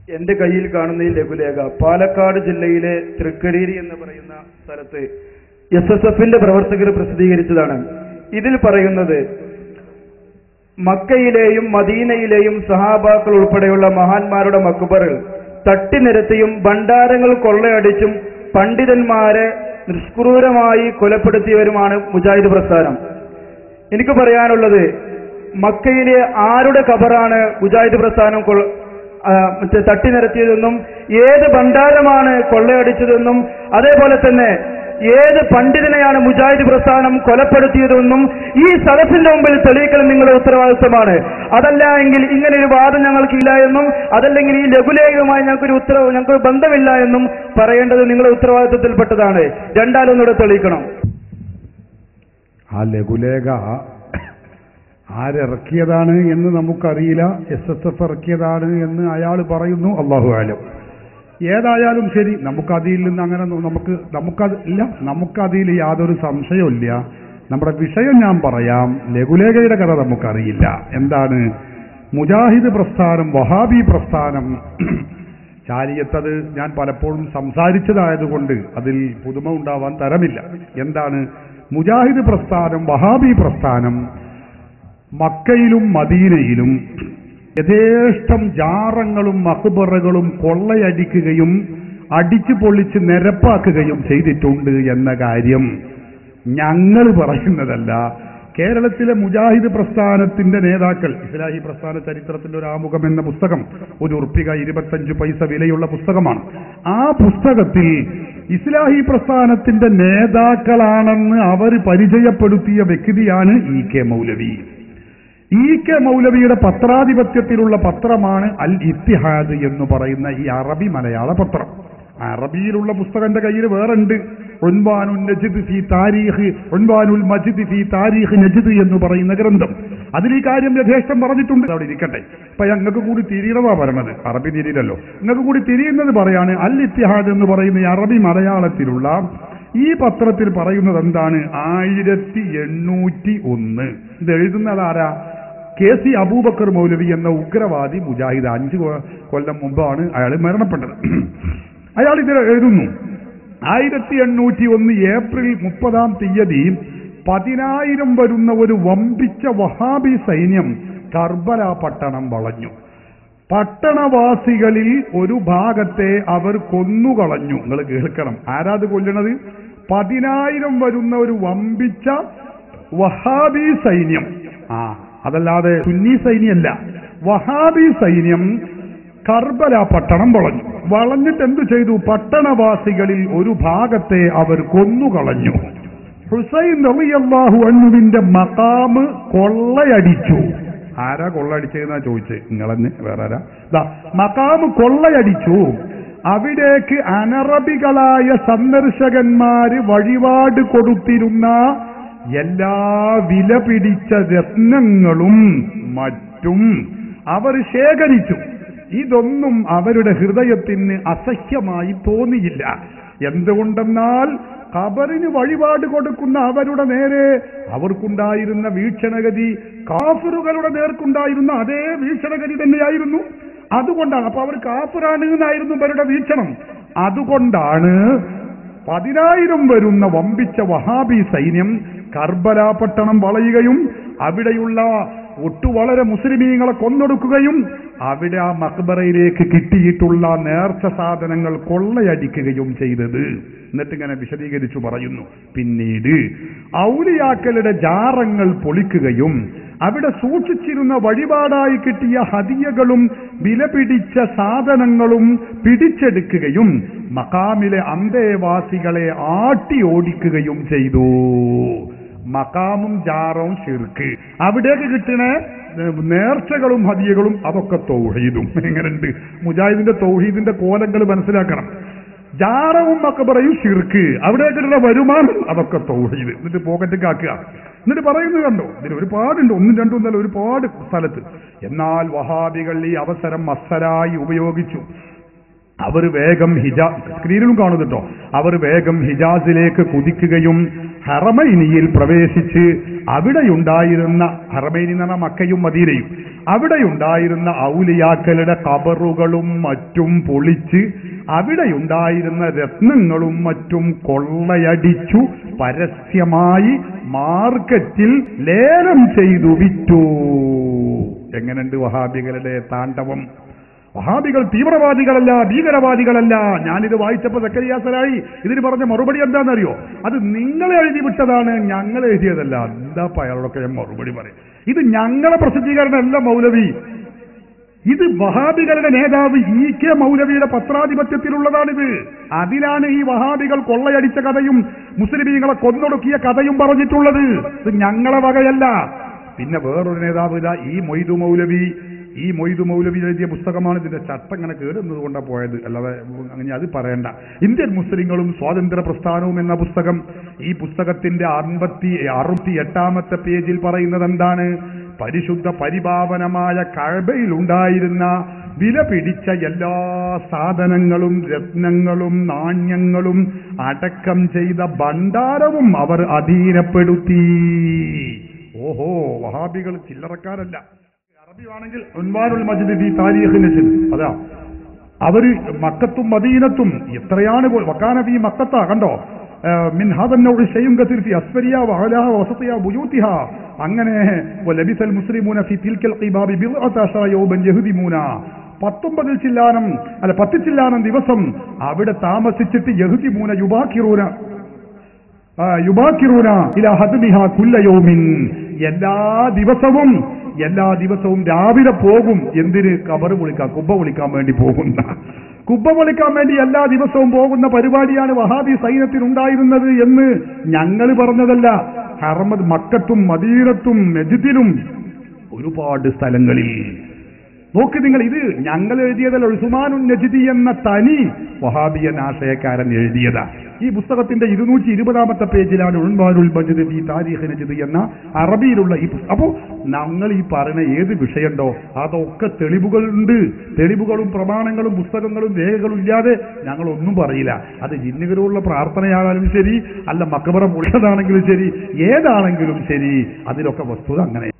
എന്റെ കയ്യിൽ കാണുന്ന ഈ ലഘുലേഖ പാലക്കാട് ജില്ലയിലെ തൃക്കടീരി എന്ന് പറയുന്ന സ്ഥലത്ത് എസ് എസ് എഫിന്റെ പ്രവർത്തകർ പ്രസിദ്ധീകരിച്ചതാണ് ഇതിൽ പറയുന്നത് മക്കയിലെയും മദീനയിലെയും സഹാബാക്കൾ ഉൾപ്പെടെയുള്ള മഹാന്മാരുടെ മക്കുബറുകൾ തട്ടിനിരത്തിയും ഭണ്ഡാരങ്ങൾ കൊള്ളയടിച്ചും പണ്ഡിതന്മാരെ നിഷ്ക്രൂരമായി കൊലപ്പെടുത്തിയവരുമാണ് മുജാഹിദ് പ്രസ്ഥാനം എനിക്ക് പറയാനുള്ളത് മക്കയിലെ ആരുടെ ഖബറാണ് മുജാഹിദ് പ്രസ്ഥാനം കൊള്ള- ആ, മറ്റേ തട്ടി നിരത്തിയതെന്നും ഏത് ഭണ്ഡാരമാണ് കൊള്ളയടിച്ചതെന്നും അതേപോലെ തന്നെ ഏത് പണ്ഡിതനെയാണ് മുജാഹിദ് പ്രസ്ഥാനം കൊലപ്പെടുത്തിയതെന്നും ഈ സദസ്സിന്റെ മുമ്പിൽ തെളിയിക്കൽ നിങ്ങളുടെ ഉത്തരവാദിത്വമാണ് അതല്ല എങ്കിൽ ഇങ്ങനെ ഒരു വാദം ഞങ്ങൾക്കില്ല എന്നും അതല്ലെങ്കിൽ ഈ ലഘുലേഖയുമായി ഞങ്ങൾക്കൊരു ഉത്തരവ് ഞങ്ങൾക്ക് ബന്ധമില്ല എന്നും പറയേണ്ടത് നിങ്ങളുടെ ഉത്തരവാദിത്വത്തിൽപ്പെട്ടതാണ് രണ്ടാലൊന്നുകൂടെ തെളിയിക്കണം ആ ലഘുലേഖ ആരിറക്കിയതാണ് എന്ന് നമുക്കറിയില്ല എസ് എസ് എഫ് ഇറക്കിയതാണ് എന്ന് അയാൾ പറയുന്നു അള്ളാഹു ആലം ഏതായാലും ശരി നമുക്കതിൽ നിന്ന് അങ്ങനെ ഒന്നും നമുക്ക് നമുക്കത് ഇല്ല നമുക്കതിൽ യാതൊരു സംശയമില്ല നമ്മുടെ വിഷയം ഞാൻ പറയാം ലഘുലേഖയുടെ കഥ നമുക്കറിയില്ല എന്താണ് മുജാഹിദ് പ്രസ്ഥാനം വഹാബി പ്രസ്ഥാനം ചാരിയത്തത് ഞാൻ പലപ്പോഴും സംസാരിച്ചതായതുകൊണ്ട് അതിൽ പുതുമ ഉണ്ടാവാൻ തരമില്ല എന്താണ് മുജാഹിദ് പ്രസ്ഥാനം വഹാബി പ്രസ്ഥാനം മക്കയിലും മദീനയിലും യഥേഷ്ടം ജാറങ്ങളും മഹബറകളും കൊള്ളയടിക്കുകയും അടിച്ചു പൊളിച്ച് നിരപ്പാക്കുകയും ചെയ്തിട്ടുണ്ട് എന്ന കാര്യം ഞങ്ങൾ പറയുന്നതല്ല കേരളത്തിലെ മുജാഹിദ് പ്രസ്ഥാനത്തിന്റെ നേതാക്കൾ ഇസ്ലാഹി പ്രസ്ഥാന ചരിത്രത്തിന്റെ ഒരു ആമുഖം എന്ന പുസ്തകം ഒരു ഉറുപ്പിക ഇരുപത്തഞ്ച് പൈസ വിലയുള്ള പുസ്തകമാണ് ആ പുസ്തകത്തിൽ ഇസ്ലാഹി പ്രസ്ഥാനത്തിന്റെ നേതാക്കളാണെന്ന് അവർ പരിചയപ്പെടുത്തിയ വ്യക്തിയാണ് E K Moulavi E K മൗലവിയുടെ പത്രാധിപത്യത്തിലുള്ള പത്രമാണ് അൽ ഇത്തിഹാദ് എന്ന് പറയുന്ന ഈ അറബി മലയാള പത്രം അറബിയിലുള്ള പുസ്തകം എന്റെ കയ്യിൽ വേറെ ഉണ്ട് ഒൻവാനുൽ നജിദ് ഫി താരീഖ് ഒൻവാനുൽ മജിദ് ഫി താരീഖ് നജിദ് എന്ന് പറയുന്ന ഗ്രന്ഥം അതിൽ ഈ കാര്യം യഥേഷ്ടം പറഞ്ഞിട്ടുണ്ട് അവിടെ ഇരിക്കട്ടെ ഇപ്പൊ ഞങ്ങൾക്ക് കൂടി തിരിയണതാ പറയണത് അറബി തിരിയില്ലല്ലോ നിങ്ങൾക്ക് കൂടി തിരിയുന്നത് പറയാണ് അൽ ഇത്തിഹാദ് എന്ന് പറയുന്ന ഈ അറബി മലയാളത്തിലുള്ള ഈ പത്രത്തിൽ പറയുന്നത് എന്താണ് ആയിരത്തി എണ്ണൂറ്റി ഒന്ന് ഇത് എഴുതുന്നത് ആരാ കെ സി അബൂബക്കർ മൗലവി എന്ന ഉഗ്രവാദി മുജാഹിദ് അഞ്ച് കൊ- കൊല്ലം മുമ്പാണ് അയാൾ മരണപ്പെട്ടത് അയാൾ ഇത് എഴുതുന്നു ആയിരത്തി എണ്ണൂറ്റി ഒന്ന് ഏപ്രിൽ മുപ്പതാം തീയതി പതിനായിരം വരുന്ന ഒരു വമ്പിച്ച വഹാബി സൈന്യം കർബല പട്ടണം വളഞ്ഞു പട്ടണവാസികളിൽ ഒരു ഭാഗത്തെ അവർ കൊന്നുകളഞ്ഞു നിങ്ങൾ കേൾക്കണം ആരാത് കൊല്ലണത് പതിനായിരം വരുന്ന ഒരു വമ്പിച്ച വഹാബി സൈന്യം ആ അതല്ലാതെ സുന്നി സൈന്യമല്ല വഹാബി സൈന്യം കർബല പട്ടണം വളഞ്ഞു വളഞ്ഞിട്ട് എന്തു ചെയ്തു പട്ടണവാസികളിൽ ഒരു ഭാഗത്തെ അവർ കൊന്നുകളഞ്ഞു ഹുസൈൻ റളിയല്ലാഹു അൻഹുവിന്റെ മക്കാമ് കൊള്ളയടിച്ചു ആരാ കൊള്ളയടിച്ചതെന്നാ ചോദിച്ചത് നിങ്ങളെന്ന് വേറെ ആരാ ദാ മക്കാമ് കൊള്ളയടിച്ചു അവിടേക്ക് അനറബികളായ സന്ദർശകന്മാര് വഴിപാട് കൊടുത്തിരുന്ന എല്ലാ വില പിടിച്ച രത്നങ്ങളും മറ്റും അവർ ശേഖരിച്ചു ഇതൊന്നും അവരുടെ ഹൃദയത്തിന് അസഹ്യമായി തോന്നിയില്ല എന്തുകൊണ്ടെന്നാൽ ഖബറിന് വഴിപാട് കൊടുക്കുന്ന അവരുടെ നേരെ അവർക്കുണ്ടായിരുന്ന വീക്ഷണഗതി കാഫറുകളുടെ നേർക്കുണ്ടായിരുന്ന അതേ വീക്ഷണഗതി തന്നെയായിരുന്നു അതുകൊണ്ടാണ് അപ്പൊ അവർ കാഫറാണ് എന്നായിരുന്നു ഇവരുടെ വീക്ഷണം അതുകൊണ്ടാണ് പതിനായിരം വരുന്ന വമ്പിച്ച വഹാബി സൈന്യം കർബല പട്ടണം വളയുകയും അവിടെയുള്ള ഒട്ടു വളരെ മുസ്ലിമീങ്ങളെ കൊന്നൊടുക്കുകയും അവിടെ ആ മക്ബറയിലേക്ക് കിട്ടിയിട്ടുള്ള നേർച്ച സാധനങ്ങൾ കൊള്ളയടിക്കുകയും ചെയ്തത് എന്നിട്ട് ഇങ്ങനെ വിശദീകരിച്ചു പറയുന്നു പിന്നീട് ഔലിയാക്കളുടെ ജാറങ്ങൾ പൊളിക്കുകയും അവിടെ സൂക്ഷിച്ചിരുന്ന വഴിപാടായി കിട്ടിയ ഹദിയകളും വിലപിടിച്ച സാധനങ്ങളും പിടിച്ചെടുക്കുകയും മക്കാമിലെ അന്തേവാസികളെ ആട്ടി ഓടിക്കുകയും ചെയ്തു മക്കാമും ജാറവും ഷിർക്ക് അവിടേക്ക് കിട്ടണ നേർച്ചകളും ഹദിയകളും അതൊക്കെ തൗഹീദും എങ്ങനെയുണ്ട് മുജാഹിദിന്റെ തൗഹീദിന്റെ കോലങ്ങൾ മനസ്സിലാക്കണം ജാറവും മക്കബറയും ഷിർക്ക് അവിടെ കിട്ടുന്ന വരുമാനം അതൊക്കെ തൗഹീദ് എന്നിട്ട് പോക്കറ്റ് ആക്കുക എന്നിട്ട് പറയുന്നത് കണ്ടോ ഇതിൽ ഒരുപാടുണ്ട് ഒന്നും രണ്ടും എന്നല്ല ഒരുപാട് സ്ഥലത്ത് എന്നാൽ വഹാബികൾ ഈ അവസരം മസ്സലായി ഉപയോഗിച്ചു അവർ വേഗം ഹിജാ സ്ക്രീനിലും കാണുന്നുട്ടോ അവർ വേഗം ഹിജാസിലേക്ക് കുതിക്കുകയും ഹറമൈനിയിൽ പ്രവേശിച്ച് അവിടെയുണ്ടായിരുന്ന ഹറമൈനി എന്ന് പറഞ്ഞാൽ മക്കയും മദീനയും അവിടെയുണ്ടായിരുന്ന ഔലിയാക്കളുടെ കബറുകളും മറ്റും പൊളിച്ച് അവിടെയുണ്ടായിരുന്ന രത്നങ്ങളും മറ്റും കൊള്ളയടിച്ചു പരസ്യമായി മാർക്കറ്റിൽ ലേലം ചെയ്തു വിറ്റു എങ്ങനെയുണ്ട് വഹാബികളുടെ താണ്ഡവം വഹാബികൾ തീവ്രവാദികളല്ല ഭീകരവാദികളല്ല ഞാനിത് വായിച്ചപ്പോൾ സക്കരിയാസരായി ഇതിന് പറഞ്ഞ മറുപടി എന്താണെന്നറിയോ അത് നിങ്ങൾ എഴുതി വിട്ടതാണ് ഞങ്ങൾ എഴുതിയതല്ല എന്താ അയാളോടൊക്കെ ഞാൻ മറുപടി പറയും ഇത് ഞങ്ങളെ പ്രസിദ്ധീകരണമല്ല മൗലവി ഇത് വഹാബികളുടെ നേതാവ് ഇ കെ മൗലവിയുടെ പത്രാധിപത്യത്തിലുള്ളതാണിത് അതിലാണ് ഈ വഹാബികൾ കൊള്ളയടിച്ച കഥയും മുസ്ലിമീങ്ങളെ കൊന്നൊടുക്കിയ കഥയും പറഞ്ഞിട്ടുള്ളത് ഇത് ഞങ്ങളെ വകയല്ല പിന്നെ വേറൊരു നേതാവ് ഇതാ ഈ മൊയ്തു മൗലവി ഈ മൊയ്തു മൗലവി എഴുതിയ പുസ്തകമാണ് ഇതിന്റെ ചട്ടം ഇങ്ങനെ കേടുന്നത് കൊണ്ടാണ് പോയത് അല്ലാതെ അങ്ങനെ അത് പറയണ്ട ഇന്ത്യൻ മുസ്ലിങ്ങളും സ്വാതന്ത്ര്യ പ്രസ്ഥാനവും എന്ന പുസ്തകം ഈ പുസ്തകത്തിന്റെ അൻപത്തി അറുപത്തി എട്ടാമത്തെ പേജിൽ പറയുന്നത് എന്താണ് പരിശുദ്ധ പരിപാവനമായ കഴബയിൽ ഉണ്ടായിരുന്ന വില പിടിച്ച എല്ലാ സാധനങ്ങളും രത്നങ്ങളും നാണ്യങ്ങളും അടക്കം ചെയ്ത ഭണ്ഡാരവും അവർ അധീനപ്പെടുത്തി ഓഹോ വഹാബികൾ ചില്ലറക്കാരല്ല അറബിയാണെങ്കിൽ ഉൻവാനുൽ മജിദ് ഫി താരീഖ് നജ്ദ് അതാ അവര് മക്കത്തും മദീനത്തും എത്രയാണ് പോ- വക്കാന ഫീ മക്കത്ത കണ്ടോ ഏഹ് മിൻ ഹാദൻ നൗഇ ശൈഉൻ കസീർ ഫി അസ്ഫരിയ വഅലാഹ വസതിയ ബുയൂതിഹ അങ്ങനെ വലബിസൽ മുസ്ലിമൂന ഫി തിൽക്കൽ ഖിബാബി ബിദ്അത അശറ യൗമൻ യഹ്ദിമൂന പത്തൊമ്പതിൽ ചില്ലാനം അല്ല പത്ത് ചില്ലാനം ദിവസം അവിടെ താമസിച്ചിട്ട് യഹ്ദിമൂന യുബാക്കിറൂന ആ, യുബാക്കിറൂന ഇല ഹദ്മിഹ കുല്ല യൗമിൻ എല്ലാ ദിവസവും എല്ലാ ദിവസവും രാവിലെ പോകും എന്തിന് കബർ വിളിക്കാൻ കുബ്ബ വിളിക്കാൻ വേണ്ടി പോകുന്ന കുബ്ബ വിളിക്കാൻ വേണ്ടി എല്ലാ ദിവസവും പോകുന്ന പരിപാടിയാണ് വഹാബി സൈന്യത്തിനുണ്ടായിരുന്നത് എന്ന് ഞങ്ങൾ പറഞ്ഞതല്ല ഹറമദ് മക്കത്തും മദീനത്തും മെജിദിലും ഒരുപാട് സ്ഥലങ്ങളിൽ നോക്ക് നിങ്ങൾ ഇത് ഞങ്ങൾ എഴുതിയതല്ല ഉസ്മാനുൻ നജിദി എന്ന തനി വഹാബിയൻ ആശയക്കാരൻ എഴുതിയതാ ഈ പുസ്തകത്തിന്റെ ഇരുന്നൂറ്റി ഇരുപതാമത്തെ പേജിലാണ് ഉൾമാനുൽ മജിദ് ഈ താരീഖ് നജിദ് എന്ന അറബിയിലുള്ള ഈ പുസ്തകം അപ്പോ ഞങ്ങൾ ഈ പറയുന്ന ഏത് വിഷയമുണ്ടോ അതൊക്കെ തെളിവുകളുണ്ട് തെളിവുകളും പ്രമാണങ്ങളും പുസ്തകങ്ങളും രേഖകളും ഇല്ലാതെ ഞങ്ങൾ ഒന്നും പറയില്ല അത് ജിന്നുകളുള്ള പ്രാർത്ഥനയാകാനും ശരി അല്ല മക്കബറ പൊളിച്ചതാണെങ്കിലും ശരി ഏതാണെങ്കിലും ശരി അതിലൊക്കെ വസ്തുത അങ്ങനെ